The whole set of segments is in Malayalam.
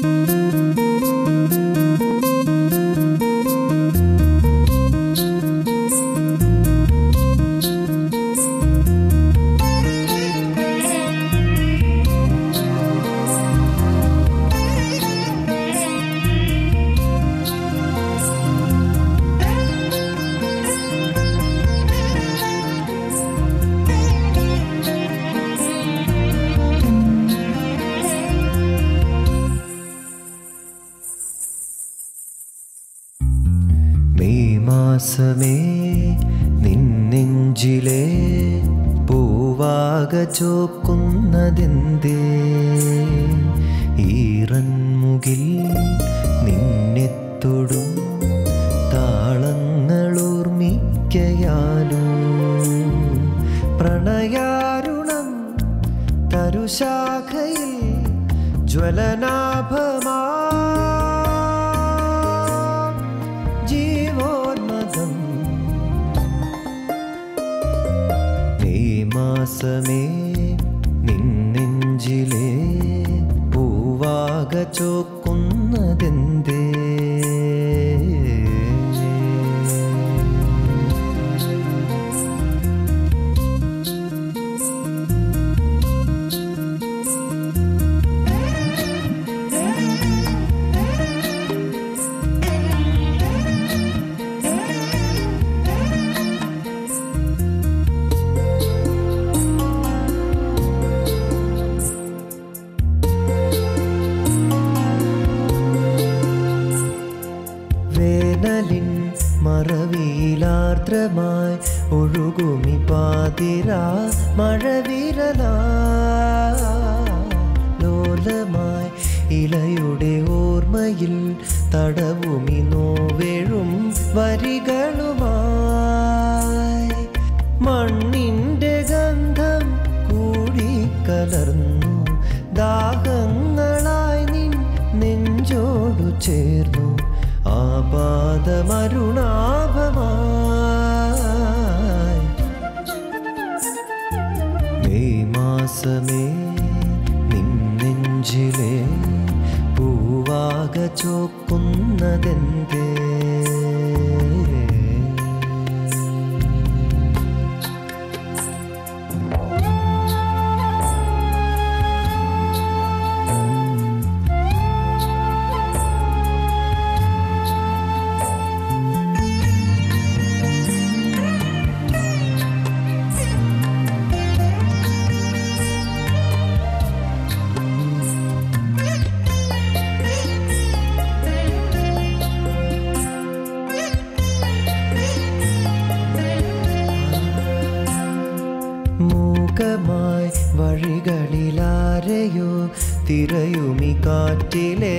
മെയ് മാസമേ നിന്നെഞ്ചിലെ പൂവാക ചോക്കുന്നതെന്തേ ഈറൻമുകിൽ നിന്നെത്തൊടും താളങ്ങളോർമ്മിക്കയാലോ പ്രണയാരുണം തരുശാഖയിൽ ജ്വലനാഭമാ ജീവോന്മതം ഈ മാസമേ നിന്നെഞ്ചിലെ പൂവാക ചോക്കുന്നതെന്തേ വേനലിൻ മറവിയിലാർദ്രമായി ഒഴുകുമി പാതിര മഴവിരല ലോലമായി ഇലയുടെ ഓർമ്മയിൽ തടവുമി നോവേഴും വരികളുമായി മണ്ണിൻ്റെ ഗന്ധം കൂടിക്കലർന്നു ദാഹങ്ങളായി നിൻ നെഞ്ചോടു ചേർന്നു ആപാദമരുണാഭമായി മെയ് മാസമേ നിന്നെഞ്ചിലെ പൂവാക ചോക്കുന്നതെന്തേ മൂകമായി വഴികളിലാരെയോ തിരയുമി കാറ്റിലെ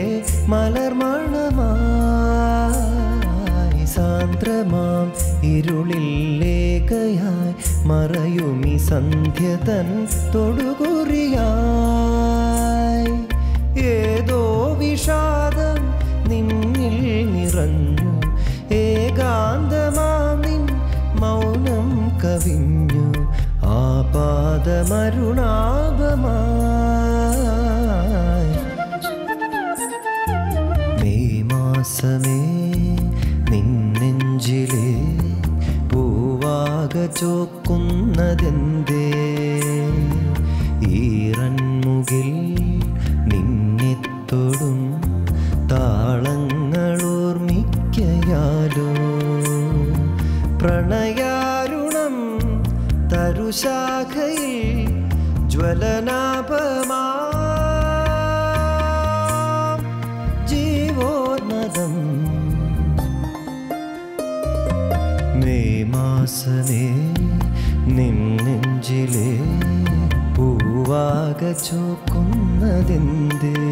മലർമണമായി സാന്ദ്രമാം ഇരുളിൽ ലേഖയായി മറയുമി സന്ധ്യ തൻ തൊടുകുറിയായി ഏതോ വിഷാദം നിന്നിൽ നിറഞ്ഞു ഏകാന്തമാം നിൻ മൗനം കവിഞ്ഞു ആപാദമരുണാഭമായി മെയ് മാസമേ നിന്നെഞ്ചിലെ പൂവാക ചോക്കുന്നതെന്തേ ഈറൻമുകിൽ നിന്നെത്തൊടും താളങ്ങളോർമ്മിക്കയാലോ പ്രണയാരുണം തരുശാഖയിൽ ജ്വലനാഭമാ ജീവോന്മതം മെയ് മാസമേ നിന്നെഞ്ചിലെ പൂവാക ചോക്കുന്നതെന്തേ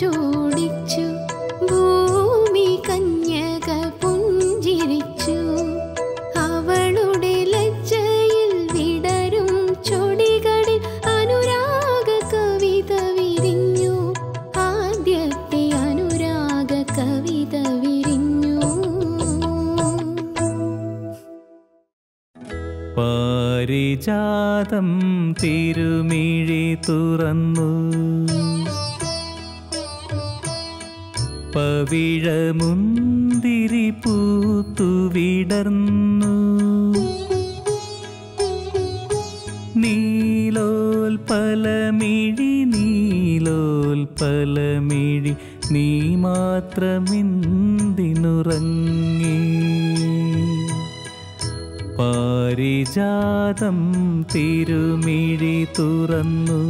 ചോടിച്ചു ഭൂമി കന്യക പുഞ്ചിരിച്ചു അവളുടെ ലജ്ജയിൽ വിടരും ചൊടികളിൽ അനുരാഗ കവിത വിരിഞ്ഞു ആദ്യത്തെ അനുരാഗ കവിത വിരിഞ്ഞു പാരിജാതം തിരുമിഴി തുറന്നു പവിഴമുന്തിരി പൂത്തു വിടർന്നു നീലോൽപലമിഴി നീലോൽപലമിഴി നീ മാത്രമെന്തിനുറങ്ങി പാരിജാതം തിരുമിഴി തുറന്നു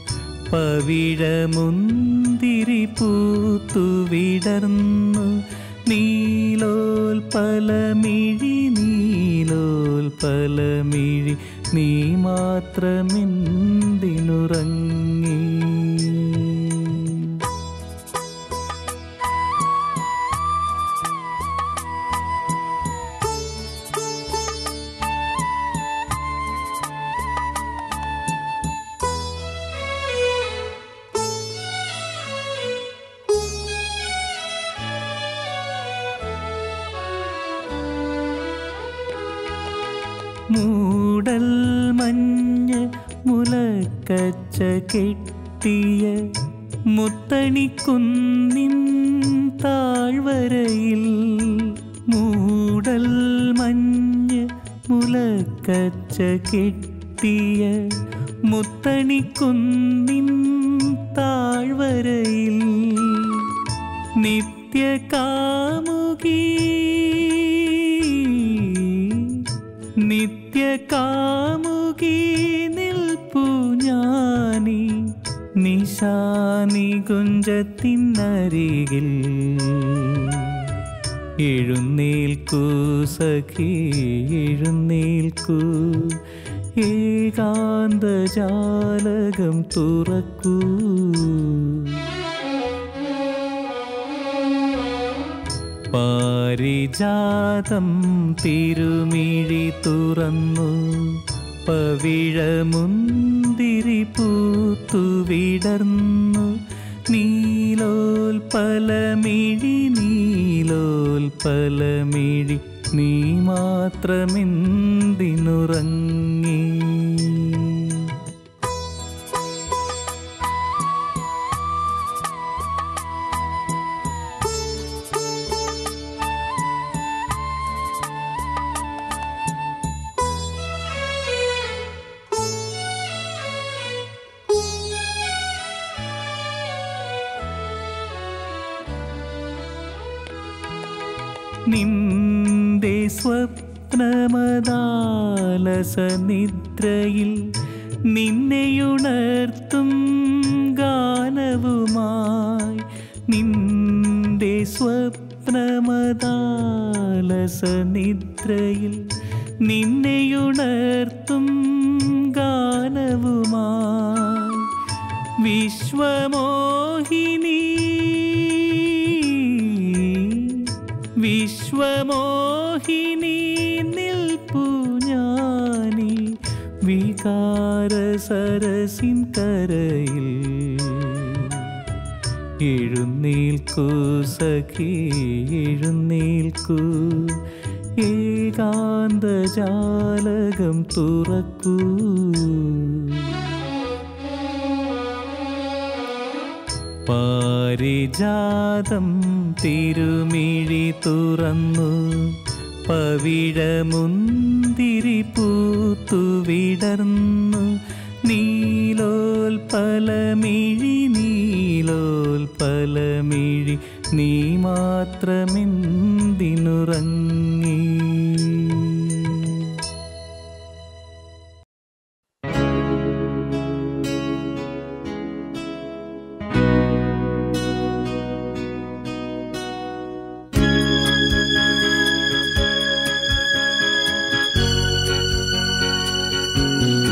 പവിഴമുന്തിരി പൂത്തു വിടർന്നു നീലോൽപലമിഴി നീലോൽപലമിഴി നീ മാത്രമെന്തിനുറങ്ങി മൂടൽ മഞ്ഞ് മുലക്കച്ച കെട്ടിയ മുത്തണിക്കുന്നിൻ താഴ്വരയിൽ മൂടൽ മഞ്ഞ് മുലക്കച്ച കെട്ടിയ മുത്തണിക്കുന്നിൻ താഴ്വരയിൽ നിത്യകാമുകി നിത്യകാമുകി നിൽപ്പു ഞാനി നിശാനി കുഞ്ചത്തിനരികിൽ എഴുന്നേൽക്കൂ സഖി എഴുന്നേൽക്കൂ ഏകാന്ത ജാലകം തുറക്കൂ പാരിജാതം തിരുമിഴി തുറന്നു പവിഴമുന്തിരി പൂത്തു വിടർന്നു നീലോൽപലമിഴി നീലോൽപലമിഴി നീ മാത്രമെന്തിനുറങ്ങി നിന്റെ സ്വപ്നമദാലസ നിദ്രയിൽ നിന്നെയുണർത്തും ഗാനവുമായി നിന്റെ സ്വപ്നമദാലസ നിദ്രയിൽ നിന്നെയുണർത്തും ഗാനവുമായി വിശ്വമോഹിനി വിശ്വമോഹിനി നിൽപ്പു ഞാനി വികാര സരസിൻ കരയിൽ എഴുന്നേൽക്കൂ സഖി എഴുന്നേൽക്കൂ ഏകാന്ത ജാലകം തുറക്കൂ പാരിജാതം തിരുമിഴി തുറന്നു പവിഴമുന്തിരി പൂത്തു വിടർന്നു നീലോൽപലമിഴി നീലോൽപലമിഴി നീ മാത്രമെന്തിനുറങ്ങി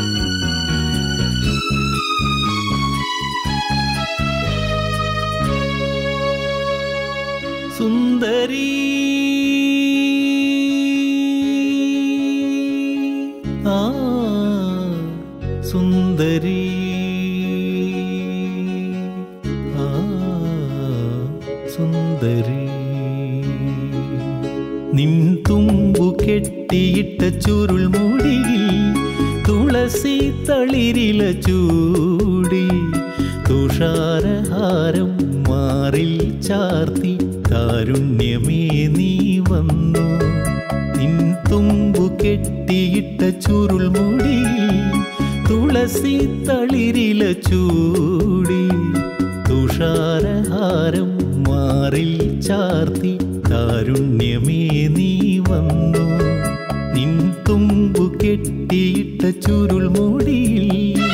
ും ആ സുന്ദരി നിൻ തുമ്പു കെട്ടിയിട്ട ചുരുൾ മുടിയിൽ തുളസി തളിരില ചൂടി തുഷാരഹാരം മാറിൽ ചാർത്തി കാരുണ്യമേ നീ വന്നു നിൻ തുമ്പു കെട്ടിയിട്ട ചുരുൾ മുടിയിൽ തുളസി തളിരില ചൂടി തുഷാരഹാരം മാറിൽ ചാർത്തി കാരുണ്യമേ നീ വന്നു നിൻ തുമ്പു കെട്ടിയിട്ട ചുരുൾ മുടിയിൽ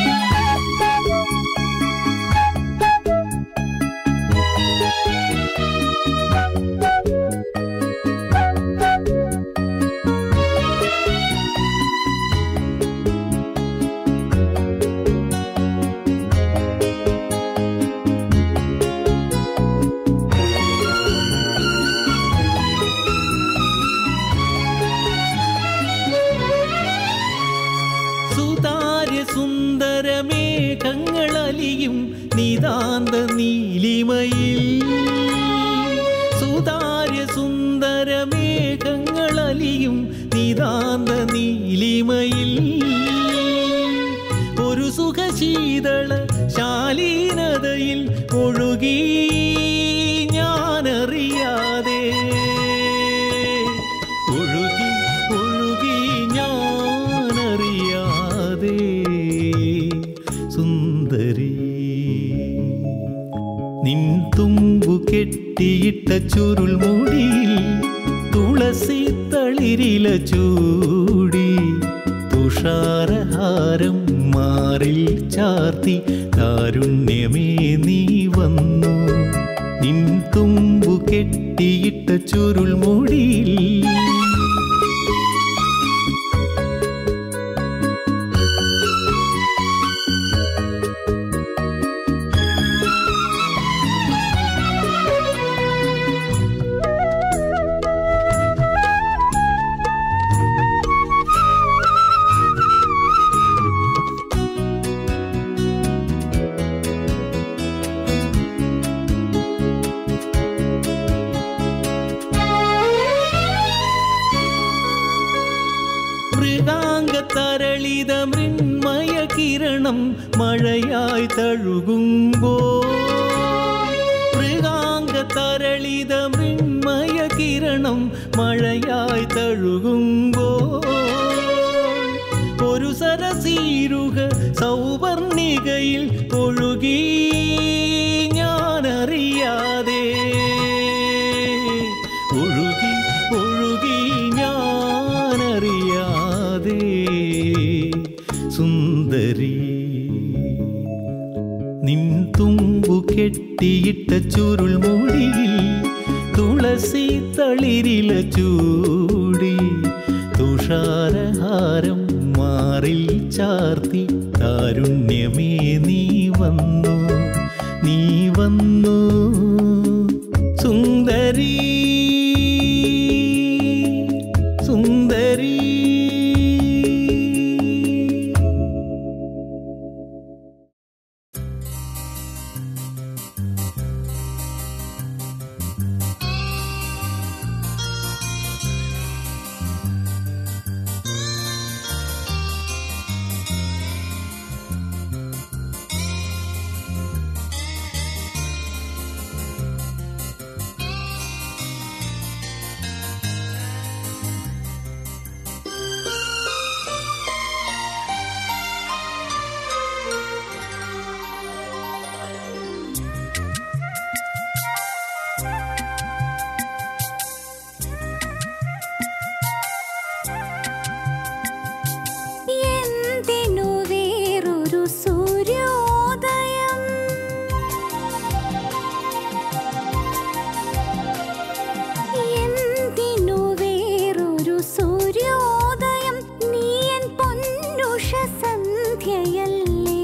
സുതാര്യ സുന്ദരമേഘങ്ങളലിയും നിതാന്ത നീലിമയിൽ സുതാര്യ സുന്ദരമേഘങ്ങളലിയും നിതാന്ത നീലിമയിൽ ഒരു സുഖശീതള ശാലീനതയിൽ ഒഴുകി ഞാനറിയാതെ ഒഴുകി ഒഴുകി ഞാനറിയാതെ സുന്ദരി നിൻ തുമ്പു കെട്ടിയിട്ട ചുരുൾ മുടിയിൽ തുളസി തളിരില ചൂടി തുഷാരഹാരം മാറിൽ ചാർത്തി കാരുണ്യമേ നീ വന്നു നിൻ തുമ്പു കെട്ടിയിട്ട ചുരുൾ മുടിയിൽ മൃഗാംഗത്തരളിത മൃന്മയ കിരണം മഴയായി തഴുകുമ്പോ മൃഗാംഗത്തരളിത മൃന്മയ കിരണം മഴയായി തഴുകുമ്പോ ഒരു സരസീരുക സൗവർണികയിൽ ഒഴുകി ഞാനറിയാതെ ഒഴുകി ഒഴുകി ഞാനറിയാതെ സുന്ദരി നിൻ തുമ്പു കെട്ടിയിട്ട ചുരുൾ മുടിയിൽ തുളസി തളിരില ചൂടി തുഷാരഹാരം മാറിൽ ചാർത്തി കാരുണ്യമേ നീ വന്നു നീ വന്നു സുന്ദരി സുന്ദരി എന്തിനു വേറൊരു സൂര്യോദയം എന്തിനു വേറൊരു സൂര്യോദയം നീയൻ പൊന്നുഷ സന്ധ്യയല്ലേ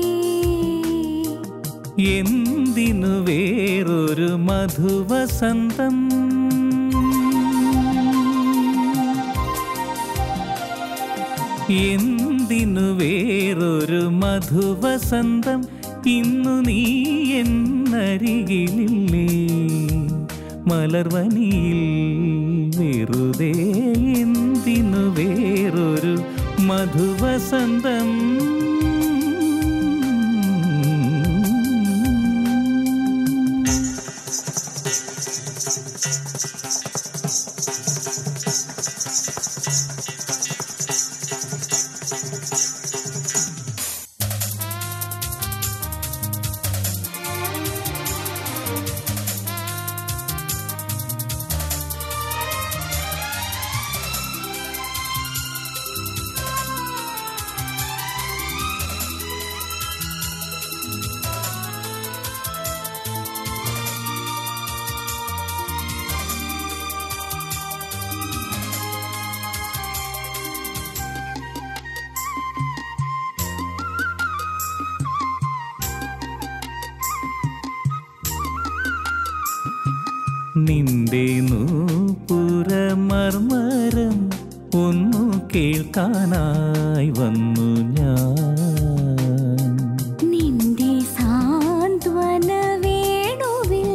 എന്തിനു വേറൊരു മധുവസന്തം എന്തിനു എന്തിനു വേറൊരു മധുവസന്തം ഇന്നു നീ എന്നരികിലില്ലേ മലർവനിയിൽ വെറുതെ എന്തിനു വേറൊരു മധുവസന്തം നിന്റെ നൂപുരമർമരം ഒന്നു കേൾക്കാനായി വന്നു ഞാൻ നിന്റെ സാന്ത്വന വേണുവിൽ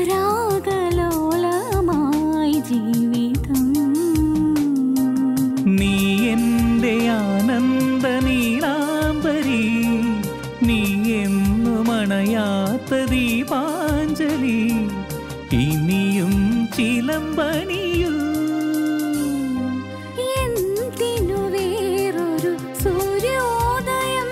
രാഗലോലമായി ജീവിതം നീ എൻ്റെ ആനന്ദ നീലാംബരി നീ എന്നും അണയാത്ത ദീപാഞ്ജലി ഇനിയും ചിലമ്പണിയൂ എന്തിനു വേറൊരു സൂര്യോദയം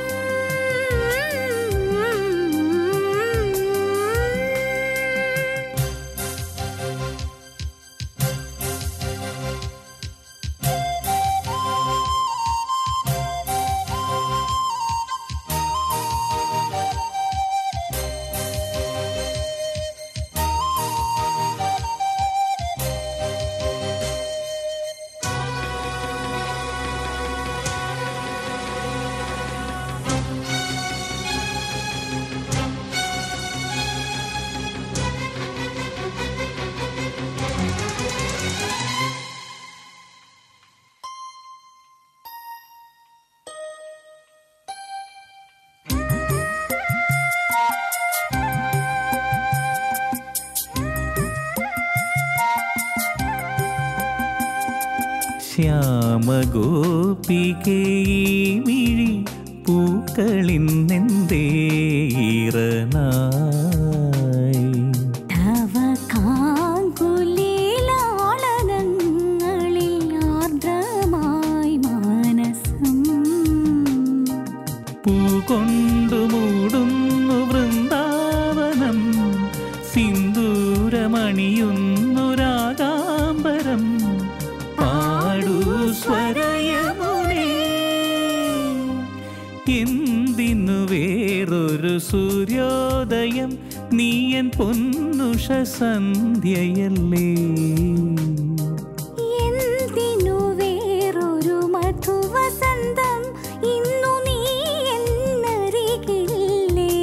ശ്യാമഗോപികേ മിഴി പൂക്കളിന്നെന്തേ ഈറനായി തവ കാങ്കുലീലാളനങ്ങളിൽ ആർദ്രമായി മാനസം പൂകൊണ്ടു മൂടുന്നു വൃന്ദാവനം സിന്ദൂരമണിയുന്നു രാഗാംബരം പാടൂ സ്വരയമുനേ എന്തിനു വേറൊരു സൂര്യോദയം നീയൻ പൊന്നുഷ സന്ധ്യയല്ലേ എന്തിനു വേറൊരു മധുവസന്തം ഇന്നു നീ എന്നരികില്ലേ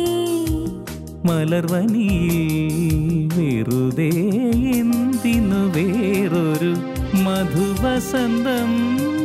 മലർവനിയിൽ വെറുതെ എന്തിനു വേറൊരു മധുവസന്തം